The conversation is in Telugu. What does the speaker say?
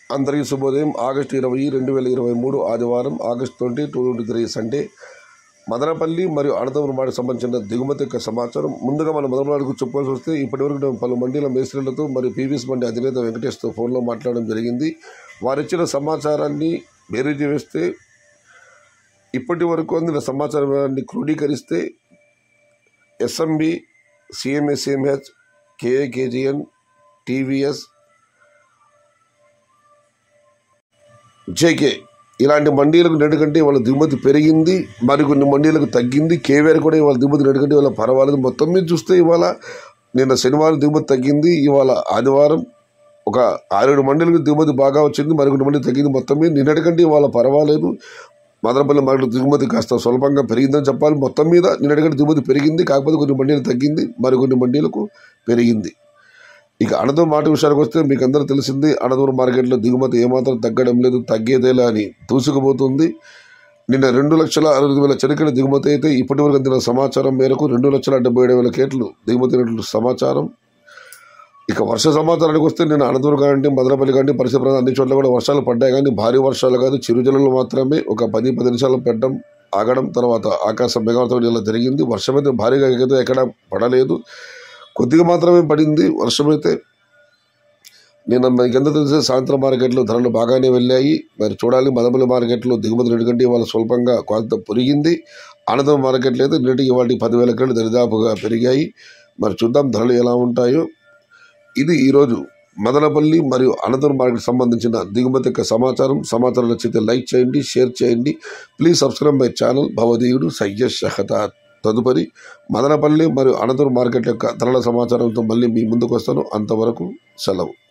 అందరికీ శుభోదయం ఆగస్టు ఇరవై రెండు వేల ఇరవై మూడు ఆదివారం August twenty two twenty three Sunday Madanapalli మరియు అనంతపురం మాటకు సంబంధించిన దిగుమతి యొక్క సమాచారం ముందుగా మనం మదనపల్లికి చెప్పుకోవాల్సి వస్తే ఇప్పటివరకు నేను పలు మండీల మేస్త్రీలతో మరియు పీవీఎస్ మండి అధినేత వెంకటేష్తో ఫోన్లో మాట్లాడడం జరిగింది వారిచ్చిన సమాచారాన్ని బేరీజు వేస్తే ఇప్పటి వరకు అందిన సమాచారాన్ని క్రోడీకరిస్తే SMB CMSMH KAKGN TVS JK ఇలాంటి మండీలకు నెట్టుకంటే వాళ్ళ దిగుమతి పెరిగింది మరికొన్ని మండీలకు తగ్గింది కేవీఆర్ కూడా ఇవాళ దిగుమతి నెట్టుకంటే ఇవాళ పర్వాలేదు మొత్తం మీద చూస్తే ఇవాళ నిన్న శనివారం దిగుమతి తగ్గింది ఇవాళ ఆదివారం ఒక ఆరేడు మండీలకు దిగుమతి బాగా వచ్చింది మరికొన్ని మండలి తగ్గింది మొత్తం మీద నిన్నటికంటే ఇవాళ పర్వాలేదు మదనపల్లి మార్కెట్ దిగుమతి కాస్త స్వల్పంగా పెరిగిందని చెప్పాలి మొత్తం మీద నిన్నటికంటే దిగుమతి పెరిగింది కాకపోతే కొన్ని మండీలు తగ్గింది మరికొన్ని మండీలకు పెరిగింది ఇక అనంతపురం మాట విషయానికి వస్తే మీకు అందరూ తెలిసింది అనంతపురం మార్కెట్లో దిగుమతి ఏమాత్రం తగ్గడం లేదు తగ్గేదేలా అని దూసుకుపోతుంది నిన్న రెండు లక్షల అరవై వేల చెరుకుల దిగుమతి అయితే ఇప్పటి వరకు అందిన సమాచారం మేరకు రెండు లక్షల డెబ్బై ఏడు వేల కేట్లు దిగుమతి అయినట్లు సమాచారం ఇక వర్ష సమాచారానికి వస్తే నేను అనంతపురం కానీ మదనపల్లి కానీ పరిసర ప్రాంతాలు అన్ని చోట్ల కూడా వర్షాలు పడ్డాయి కానీ భారీ వర్షాలు కాదు చిరుజల్లు మాత్రమే ఒక పది పది నిమిషాలు పెట్టడం ఆగడం తర్వాత ఆకాశం మెగావతం ఇలా జరిగింది వర్షం అయితే భారీగా అయితే ఎక్కడ పడలేదు కొద్దిగా మాత్రమే పడింది వర్షం అయితే నేను మీకు ఎంత తెలిసే సాయంత్రం మార్కెట్లో ధరలు బాగానే వెళ్ళాయి మరి చూడాలి మదనపల్లి మార్కెట్లో దిగుమతి ఎందుకంటే ఇవాళ స్వల్పంగా కొంత పెరిగింది అనంతరం మార్కెట్లో అయితే నేటికి ఇవాళ పదివేల కంటే దరిదాపుగా పెరిగాయి మరి చూద్దాం ధరలు ఎలా ఉంటాయో ఇది ఈరోజు మదనపల్లి మరియు అనంతపురం మార్కెట్ సంబంధించిన దిగుమతి యొక్క సమాచారం సమాచారం నచ్చితే లైక్ చేయండి షేర్ చేయండి ప్లీజ్ సబ్స్క్రైబ్ మై ఛానల్ భవదీయుడు సయ్యద్ షహతా తదుపరి మదనపల్లి మరియు అనంతపురం మార్కెట్ యొక్క ధరల సమాచారంతో మళ్ళీ మీ ముందుకు వస్తాను అంతవరకు సెలవు